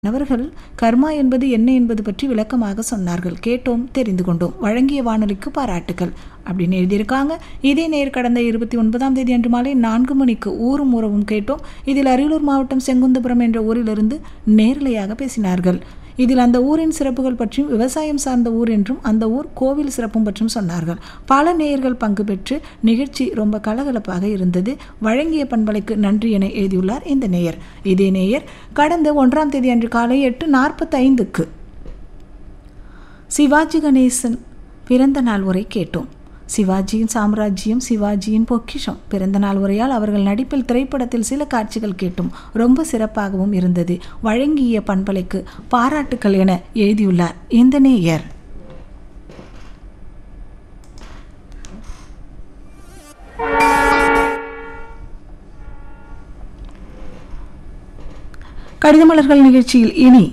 அவர்கள் கர்மா என்பது என்ன என்பது பற்றி விளக்கமாக சொன்னார்கள் கேட்டோம் தெரிந்து கொண்டோம் வழங்கிய வானொலிக்கு பாராட்டுகள் அப்படின்னு எழுதியிருக்காங்க இதே நேர் கடந்த இருபத்தி ஒன்பதாம் தேதி அன்று மாலை நான்கு மணிக்கு ஊரும் உறவும் கேட்டோம் இதில் அரியலூர் மாவட்டம் செங்குந்தபுரம் என்ற ஊரிலிருந்து நேரலையாக பேசினார்கள் இதில் அந்த ஊரின் சிறப்புகள் பற்றியும் விவசாயம் சார்ந்த ஊர் என்றும் அந்த ஊர் கோவில் சிறப்பும் பற்றியும் சொன்னார்கள் பல நேயர்கள் பங்கு பெற்று நிகழ்ச்சி ரொம்ப கலகலப்பாக இருந்தது வழங்கிய பண்பலைக்கு நன்றி என எழுதியுள்ளார் இந்த நேயர் இதே நேயர் கடந்த ஒன்றாம் தேதி அன்று காலை எட்டு நாற்பத்தைந்துக்கு சிவாஜி கணேசன் பிறந்த நாள் உரை கேட்டோம் சிவாஜியின் சாம்ராஜ்யம் சிவாஜியின் பொக்கிஷம் பிறந்த நாள் உரையால் அவர்கள் நடிப்பில் திரைப்படத்தில் சில காட்சிகள் கேட்டும் ரொம்ப சிறப்பாகவும் இருந்தது வழங்கிய பண்பலைக்கு பாராட்டுக்கள் என எழுதியுள்ளார் இந்த நேயர் கடிதமலர்கள் நிகழ்ச்சியில் இனி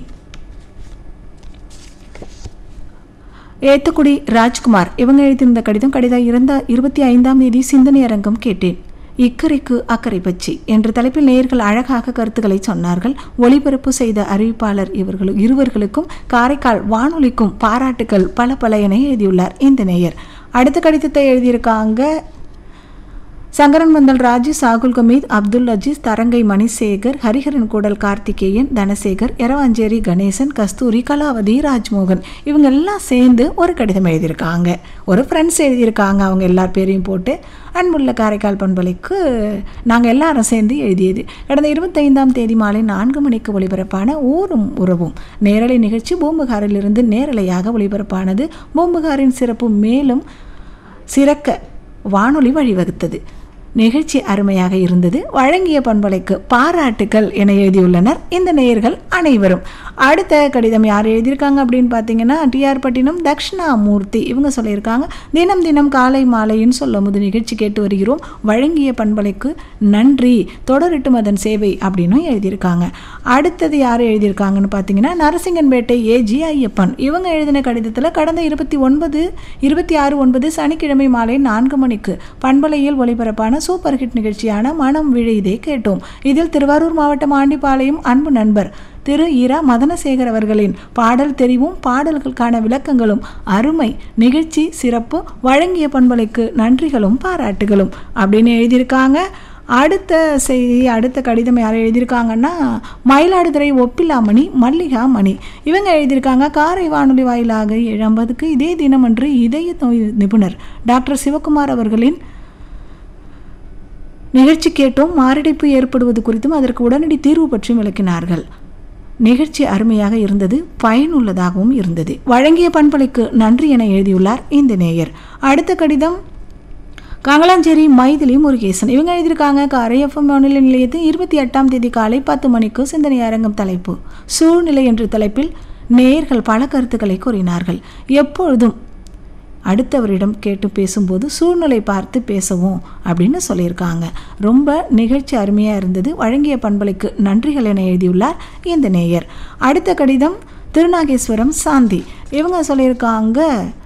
ஏத்துக்குடி ராஜ்குமார் இவங்க எழுதியிருந்த கடிதம் கடிதம் இருந்த இருபத்தி ஐந்தாம் தேதி சிந்தனை அரங்கம் கேட்டேன் இக்கரைக்கு அக்கறை பச்சி என்ற தலைப்பில் நேயர்கள் அழகாக கருத்துக்களை சொன்னார்கள் ஒளிபரப்பு செய்த அறிவிப்பாளர் இவர்கள் இருவர்களுக்கும் காரைக்கால் வானொலிக்கும் பாராட்டுக்கள் பல பல என எழுதியுள்ளார் இந்த நேயர் அடுத்த கடிதத்தை எழுதியிருக்காங்க சங்கரன் மந்தல் ராஜு சாகுல் கமீத் அப்துல் அஜீஸ் தரங்கை மணிசேகர் ஹரிஹரன் கூடல் கார்த்திகேயன் தனசேகர் எரவாஞ்சேரி கணேசன் கஸ்தூரி கலாவதி ராஜ்மோகன் இவங்க எல்லாம் சேர்ந்து ஒரு கடிதம் எழுதியிருக்காங்க ஒரு ஃப்ரெண்ட்ஸ் எழுதியிருக்காங்க அவங்க எல்லார் பேரையும் போட்டு அன்புள்ள காரைக்கால் பண்பலைக்கு நாங்கள் எல்லாரும் சேர்ந்து எழுதியது கடந்த இருபத்தைந்தாம் தேதி மாலை நான்கு மணிக்கு ஒளிபரப்பான ஊரும் உறவும் நேரலை நிகழ்ச்சி பூம்புகாரிலிருந்து நேரலையாக ஒளிபரப்பானது பூம்புகாரின் சிறப்பு மேலும் சிறக்க வானொலி வழிவகுத்தது நிகழ்ச்சி அருமையாக இருந்தது வழங்கிய பண்பலைக்கு பாராட்டுக்கள் என எழுதியுள்ளனர் இந்த நேயர்கள் அனைவரும் அடுத்த கடிதம் யார் எழுதியிருக்காங்க அப்படின்னு பார்த்தீங்கன்னா டிஆர் பட்டினம் தக்ஷணாமூர்த்தி இவங்க சொல்லியிருக்காங்க தினம் தினம் காலை மாலைன்னு சொல்லும் போது நிகழ்ச்சி கேட்டு வருகிறோம் வழங்கிய பண்பலைக்கு நன்றி தொடரட்டும் அதன் சேவை அப்படின்னு எழுதியிருக்காங்க அடுத்தது யார் எழுதியிருக்காங்கன்னு பார்த்தீங்கன்னா நரசிங்கன்பேட்டை ஏ ஜி ஐயப்பன் இவங்க எழுதின கடிதத்தில் கடந்த இருபத்தி ஒன்பது இருபத்தி ஆறு ஒன்பது சனிக்கிழமை மாலை நான்கு மணிக்கு பண்பலையில் ஒளிபரப்பான சூப்பர் ஹிட் நிகழ்ச்சியான மனம் விழைதே கேட்டோம் இதில் திருவாரூர் மாவட்டம் ஆண்டிப்பாளையம் அன்பு நண்பர் திரு இரா மதனசேகர் அவர்களின் பாடல் தெரிவும் பாடல்களுக்கான விளக்கங்களும் அருமை நிகழ்ச்சி சிறப்பு வழங்கிய பண்பலைக்கு நன்றிகளும் பாராட்டுகளும் அப்படின்னு எழுதியிருக்காங்க அடுத்த செய்தி அடுத்த கடிதம் யார் எழுதியிருக்காங்கன்னா மயிலாடுதுறை ஒப்பிலாமணி மல்லிகா மணி இவங்க எழுதியிருக்காங்க காரை வானொலி வாயிலாக எழும்பதுக்கு இதே தினமன்று இதய நோய் நிபுணர் டாக்டர் சிவகுமார் அவர்களின் நிகழ்ச்சி கேட்டும் மாரடைப்பு ஏற்படுவது குறித்தும் அதற்கு உடனடி தீர்வு பற்றியும் விளக்கினார்கள் நிகழ்ச்சி அருமையாக இருந்தது பயனுள்ளதாகவும் இருந்தது வழங்கிய பண்பலைக்கு நன்றி என எழுதியுள்ளார் இந்த நேயர் அடுத்த கடிதம் காங்கலாஞ்சேரி மைதிலி முருகேசன் இவங்க எழுதியிருக்காங்க கரையஃபம் வானொலி நிலையத்தில் இருபத்தி எட்டாம் தேதி காலை பத்து மணிக்கு சிந்தனை அரங்கம் தலைப்பு சூழ்நிலை என்ற தலைப்பில் நேயர்கள் பல கருத்துக்களை கூறினார்கள் எப்பொழுதும் அடுத்தவரிடம் கேட்டு பேசும்போது சூழ்நிலை பார்த்து பேசவும் அப்படின்னு சொல்லியிருக்காங்க ரொம்ப நிகழ்ச்சி அருமையாக இருந்தது வழங்கிய பண்பலைக்கு நன்றிகள் என எழுதியுள்ளார் இந்த நேயர் அடுத்த கடிதம் திருநாகேஸ்வரம் சாந்தி இவங்க சொல்லியிருக்காங்க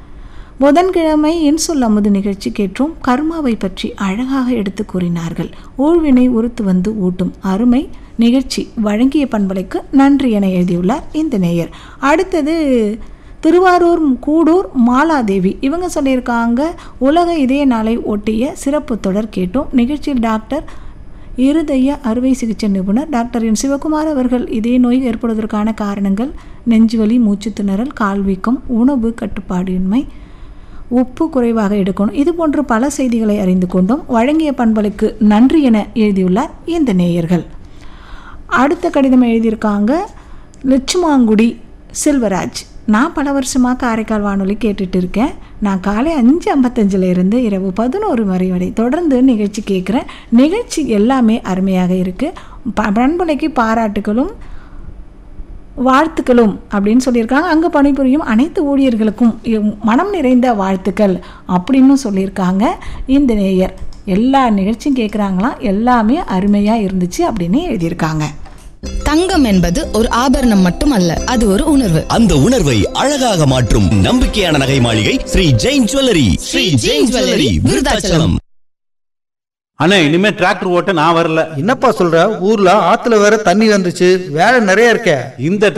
புதன்கிழமை இன்சொல் அமுது நிகழ்ச்சி கேட்டும் கர்மாவை பற்றி அழகாக எடுத்து கூறினார்கள் ஊழ்வினை உறுத்து வந்து ஊட்டும் அருமை நிகழ்ச்சி வழங்கிய பண்பலைக்கு நன்றி என எழுதியுள்ளார் இந்த நேயர் அடுத்தது திருவாரூர் கூடூர் மாலாதேவி இவங்க சொல்லியிருக்காங்க உலக இதய நாளை ஒட்டிய சிறப்பு தொடர் கேட்டோம் நிகழ்ச்சியில் டாக்டர் இருதய அறுவை சிகிச்சை நிபுணர் டாக்டர் என் சிவகுமார் அவர்கள் இதே நோய் ஏற்படுவதற்கான காரணங்கள் நெஞ்சுவலி மூச்சு திணறல் கால்வீக்கம் உணவு கட்டுப்பாடின்மை உப்பு குறைவாக எடுக்கணும் இது போன்ற பல செய்திகளை அறிந்து கொண்டோம் வழங்கிய பண்பலுக்கு நன்றி என எழுதியுள்ளார் இந்த நேயர்கள் அடுத்த கடிதம் எழுதியிருக்காங்க லட்சுமாங்குடி செல்வராஜ் நான் பல வருஷமாக காரைக்கால் வானொலி கேட்டுட்டு இருக்கேன் நான் காலை அஞ்சு ஐம்பத்தஞ்சில் இருந்து இரவு பதினோரு மணி வரை தொடர்ந்து நிகழ்ச்சி கேட்குறேன் நிகழ்ச்சி எல்லாமே அருமையாக இருக்குது ப பண்பலைக்கு பாராட்டுகளும் வாழ்த்துக்களும் அப்படின்னு சொல்லியிருக்காங்க அங்கே பணிபுரியும் அனைத்து ஊழியர்களுக்கும் மனம் நிறைந்த வாழ்த்துக்கள் அப்படின்னு சொல்லியிருக்காங்க இந்த நேயர் எல்லா நிகழ்ச்சியும் கேட்குறாங்களாம் எல்லாமே அருமையாக இருந்துச்சு அப்படின்னு எழுதியிருக்காங்க தங்கம் என்பது ஒரு ஆபரணம் மட்டுமல்ல அது ஒரு உணர்வு அந்த உணர்வை அழகாக மாற்றும் நம்பிக்கையான நகை மாளிகை ஸ்ரீ ஜெயின் ஜுவல்லரி ஸ்ரீ ஜெயின் ஜுவல்லரி விருதாச்சலம் அண்ணே இனிமே டிராக்டர் ஓட்ட நான் வரல என்னப்பா சொல்ற ஊர்ல ஆத்துல வேற தண்ணி வந்துச்சு வேலை நிறைய இருக்கே இந்த